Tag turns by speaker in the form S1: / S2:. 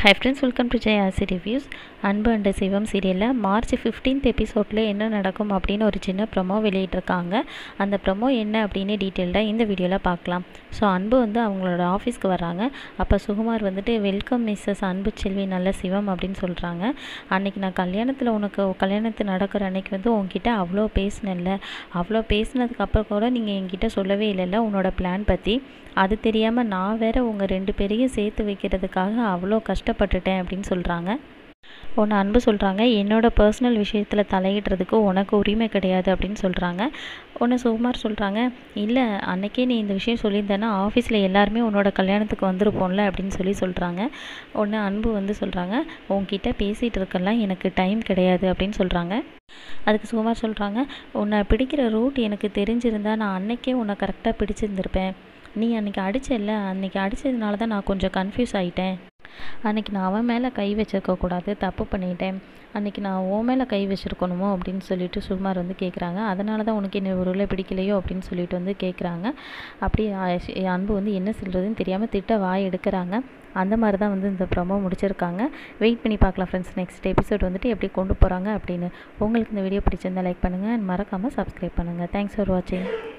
S1: high friends welcome to Jai Aasi reviews அன்பு and சிவம் சீரியலில் March fifteenth எபிசோடில் என்ன நடக்கும் அப்படின்னு ஒரு சின்ன ப்ரொமோ வெளியிட்டிருக்காங்க அந்த ப்ரொமோ என்ன அப்படின்னு டீட்டெயில்டாக இந்த வீடியோவில் பார்க்கலாம் ஸோ அன்பு வந்து அவங்களோட ஆஃபீஸ்க்கு வராங்க அப்போ சுகுமார் வந்துட்டு வெல்கம் மிஸ்ஸஸ் அன்பு செல்வி நல்ல சிவம் அப்படின்னு சொல்கிறாங்க அன்றைக்கி நான் கல்யாணத்தில் உனக்கு கல்யாணத்து நடக்கிற அன்னைக்கு வந்து உங்ககிட்ட அவ்வளோ பேசினேன்ல அவ்வளோ பேசினதுக்கப்புறம் கூட நீங்கள் என்கிட்ட சொல்லவே இல்லைல்ல உன்னோட பிளான் பற்றி அது தெரியாமல் நான் வேற உங்கள் ரெண்டு பேரையும் சேர்த்து வைக்கிறதுக்காக அவ்வளோ கஷ்டப்பட்டுட்டேன் அப்படின்னு சொல்கிறாங்க உன்னை அன்பு சொல்கிறாங்க என்னோட பர்சனல் விஷயத்தில் தலையிடுறதுக்கு உனக்கு உரிமை கிடையாது அப்படின்னு சொல்கிறாங்க உன்னை சுகுமார் சொல்கிறாங்க இல்லை அன்னைக்கே நீ இந்த விஷயம் சொல்லியிருந்தேன்னா ஆஃபீஸில் எல்லாருமே உன்னோட கல்யாணத்துக்கு வந்திருப்போம்ல அப்படின்னு சொல்லி சொல்கிறாங்க உன்னை அன்பு வந்து சொல்கிறாங்க உன்கிட்ட பேசிகிட்டு இருக்கெல்லாம் எனக்கு டைம் கிடையாது அப்படின்னு சொல்கிறாங்க அதுக்கு சுகுமார் சொல்கிறாங்க உன்னை பிடிக்கிற ரூட் எனக்கு தெரிஞ்சிருந்தா நான் அன்னைக்கே உன்னை கரெக்டாக பிடிச்சிருந்துருப்பேன் நீ அன்றைக்கி அடிச்சல்ல அன்றைக்கி அடித்ததுனால தான் நான் கொஞ்சம் கன்ஃபியூஸ் ஆகிட்டேன் அன்றைக்கி நான் அவன் மேலே கை வச்சிருக்கக்கூடாது தப்பு பண்ணிட்டேன் அன்றைக்கி நான் உன் மேலே கை வச்சுருக்கணுமோ அப்படின்னு சொல்லிட்டு சுகுமார் வந்து கேட்குறாங்க அதனால தான் உனக்கு என்ன ஒரு பிடிக்கலையோ அப்படின்னு சொல்லிட்டு வந்து கேட்குறாங்க அப்படி அன்பு வந்து என்ன சொல்கிறதுன்னு தெரியாமல் திட்ட வாய் எடுக்கிறாங்க அந்த மாதிரி தான் வந்து இந்த ப்ரொமோ முடிச்சிருக்காங்க வெயிட் பண்ணி பார்க்கலாம் ஃப்ரெண்ட்ஸ் நெக்ஸ்ட் எபிசோட் வந்துட்டு எப்படி கொண்டு போகிறாங்க அப்படின்னு உங்களுக்கு இந்த வீடியோ பிடிச்சிருந்தா லைக் பண்ணுங்கள் மறக்காமல் சப்ஸ்கிரைப் பண்ணுங்கள் தேங்க்ஸ் ஃபார் வாட்சிங்